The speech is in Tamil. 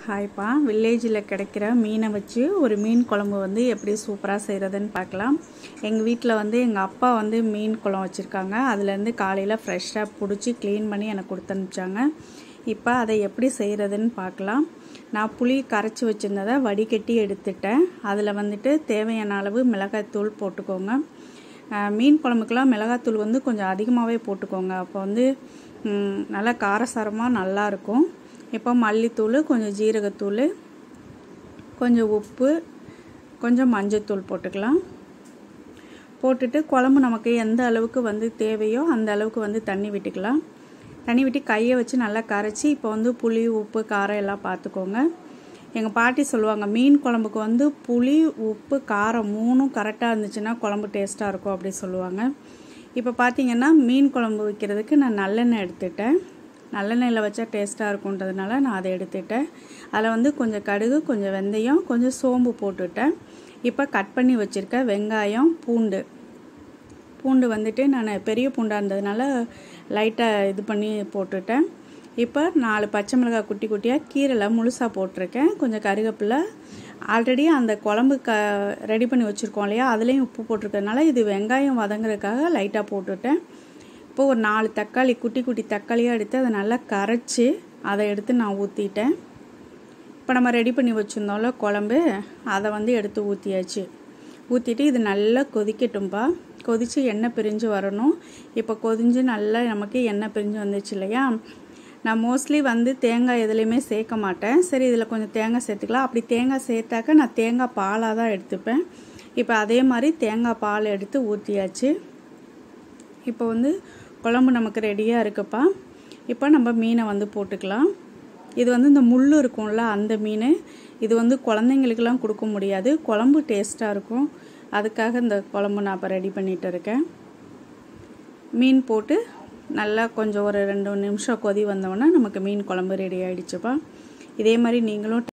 ஹாய்ப்பா வில்லேஜில் கிடைக்கிற மீனை வச்சு ஒரு மீன் குழம்பு வந்து எப்படி சூப்பராக செய்கிறதுன்னு பார்க்கலாம் எங்கள் வீட்டில் வந்து எங்கள் அப்பா வந்து மீன் குளம் வச்சுருக்காங்க அதுலேருந்து காலையில் ஃப்ரெஷ்ஷாக பிடிச்சி க்ளீன் பண்ணி எனக்கு கொடுத்து அனுப்பிச்சாங்க இப்போ அதை எப்படி செய்கிறதுன்னு பார்க்கலாம் நான் புளி கரைச்சி வச்சுருந்ததை வடிகட்டி எடுத்துட்டேன் அதில் வந்துட்டு தேவையான அளவு மிளகாய்த்தூள் போட்டுக்கோங்க அஹ் மீன் குழம்புக்கெல்லாம் மிளகாத்தூள் வந்து கொஞ்சம் அதிகமாகவே போட்டுக்கோங்க அப்போ வந்து ம், நல்லா காரசாரமாக நல்லாயிருக்கும் இப்போ மல்லித்தூள் கொஞ்சம் ஜீரகத்தூள் கொஞ்சம் உப்பு கொஞ்சம் மஞ்சத்தூள் போட்டுக்கலாம் போட்டுட்டு குழம்பு நமக்கு எந்த அளவுக்கு வந்து தேவையோ அந்த அளவுக்கு வந்து தண்ணி விட்டுக்கலாம் தண்ணி விட்டு கையை வச்சு நல்லா கரைச்சி இப்போ வந்து புளி உப்பு காரம் எல்லாம் பார்த்துக்கோங்க எங்கள் பாட்டி சொல்லுவாங்க மீன் குழம்புக்கு வந்து புளி உப்பு காரம் மூணும் கரெக்டாக இருந்துச்சுன்னா குழம்பு டேஸ்ட்டாக இருக்கும் அப்படி சொல்லுவாங்க இப்போ பார்த்தீங்கன்னா மீன் குழம்பு வைக்கிறதுக்கு நான் நல்லெண்ணெய் எடுத்துட்டேன் நல்லெண்ணெயில் வச்சா டேஸ்ட்டாக இருக்குன்றதுனால நான் அதை எடுத்துட்டேன் அதில் வந்து கொஞ்சம் கடுகு கொஞ்சம் வெந்தயம் கொஞ்சம் சோம்பு போட்டுட்டேன் இப்போ கட் பண்ணி வச்சுருக்க வெங்காயம் பூண்டு பூண்டு வந்துட்டு நான் பெரிய பூண்டாக இருந்ததுனால லைட்டாக இது பண்ணி போட்டுட்டேன் இப்போ நாலு பச்சை மிளகாய் குட்டி குட்டியாக கீரைல முழுசாக போட்டிருக்கேன் கொஞ்சம் கருவேப்பிலை ஆல்ரெடி அந்த குழம்பு க ரெடி பண்ணி வச்சுருக்கோம் இல்லையா அதுலேயும் உப்பு போட்டிருக்கறதுனால இது வெங்காயம் வதங்குறதுக்காக லைட்டாக போட்டுட்டேன் இப்போ ஒரு நாலு தக்காளி குட்டி குட்டி தக்காளியாக எடுத்து அதை நல்லா கரைச்சி அதை எடுத்து நான் ஊற்றிட்டேன் இப்போ நம்ம ரெடி பண்ணி வச்சுருந்தோம்ல குழம்பு அதை வந்து எடுத்து ஊற்றியாச்சு ஊற்றிட்டு இது நல்லா கொதிக்கட்டும்பா கொதித்து எண்ணெய் பிரிஞ்சு வரணும் இப்போ கொதிஞ்சு நல்லா நமக்கு எண்ணெய் பிரிஞ்சு வந்துச்சு இல்லையா நான் மோஸ்ட்லி வந்து தேங்காய் எதுலேயுமே சேர்க்க மாட்டேன் சரி இதில் கொஞ்சம் தேங்காய் சேர்த்துக்கலாம் அப்படி தேங்காய் சேர்த்தாக்க நான் தேங்காய் பாலாக தான் எடுத்துப்பேன் இப்போ அதே மாதிரி தேங்காய் பால் எடுத்து ஊற்றியாச்சு இப்போ வந்து குழம்பு நமக்கு ரெடியாக இருக்குப்பா இப்போ நம்ம மீனை வந்து போட்டுக்கலாம் இது வந்து இந்த முள் இருக்கும்ல அந்த மீன் இது வந்து குழந்தைங்களுக்கெல்லாம் கொடுக்க முடியாது குழம்பு டேஸ்ட்டாக இருக்கும் அதுக்காக இந்த குழம்பு நான் இப்போ ரெடி பண்ணிட்டு இருக்கேன் மீன் போட்டு நல்லா கொஞ்சம் ஒரு ரெண்டு நிமிஷம் கொதி வந்தோடனே நமக்கு மீன் குழம்பு ரெடி ஆகிடுச்சுப்பா இதே மாதிரி நீங்களும்